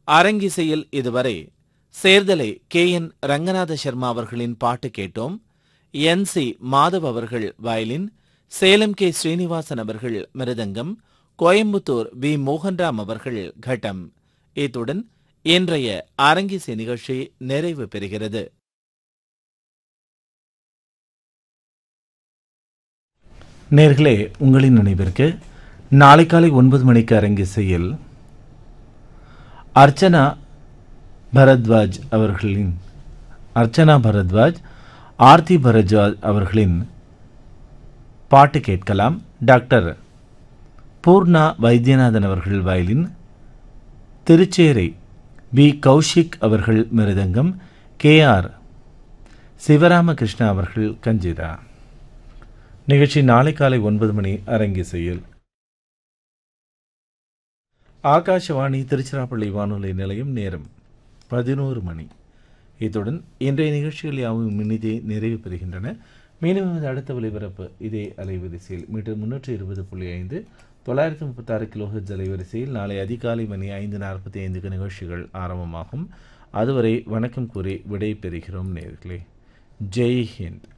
அரங்கிசையில் இதுவரை சேர்தலை K N Ranganatha Sharma அவர்களின் பாட்டு கேட்டோம் என் சி மாதவ் அவர்கள் வயலின் சேலம் கே ஸ்ரீனிவாசன் அவர்கள் மிருதங்கம் கோயம்புத்தூர் வி மோகன்ராம் அவர்கள் கட்டம் இத்துடன் இன்றைய அரங்கிசை நிகழ்ச்சி நிறைவு பெறுகிறது நேர்களே உங்களின் நினைவிற்கு நாளை காலை ஒன்பது மணிக்கு அரங்கிசையில் அர்ச்சனா பரத்வாஜ் அவர்களின் அர்ச்சனா பரத்வாஜ் ஆர்த்தி பரத்வாஜ் அவர்களின் பாட்டு கேட்கலாம் டாக்டர் பூர்ணா வைத்தியநாதன் அவர்கள் வயலின் திருச்சேரை பி கௌஷிக் அவர்கள் மிருதங்கம் கே ஆர் சிவராமகிருஷ்ணா அவர்கள் கஞ்சிதா நிகழ்ச்சி நாளை காலை ஒன்பது மணி அரங்கிசையில் ஆகாஷவாணி திருச்சிராப்பள்ளி வானொலி நிலையம் நேரம் பதினோரு மணி இத்துடன் இன்றைய நிகழ்ச்சிகள் யாவும் இனிதே நிறைவு பெறுகின்றன மீண்டும் நமது அடுத்த ஒலிபரப்பு இதே அலைவரிசையில் மீட்டர் முன்னூற்றி இருபது புள்ளி ஐந்து தொள்ளாயிரத்தி முப்பத்தாறு கிலோஹெட்ஸ் அலைவரிசையில் நாளை அதிகாலை மணி ஐந்து நாற்பத்தி ஐந்துக்கு நிகழ்ச்சிகள் ஆரம்பமாகும் அதுவரை வணக்கம் கூறி விடை பெறுகிறோம் நேர்களே ஜெய் ஹிந்த்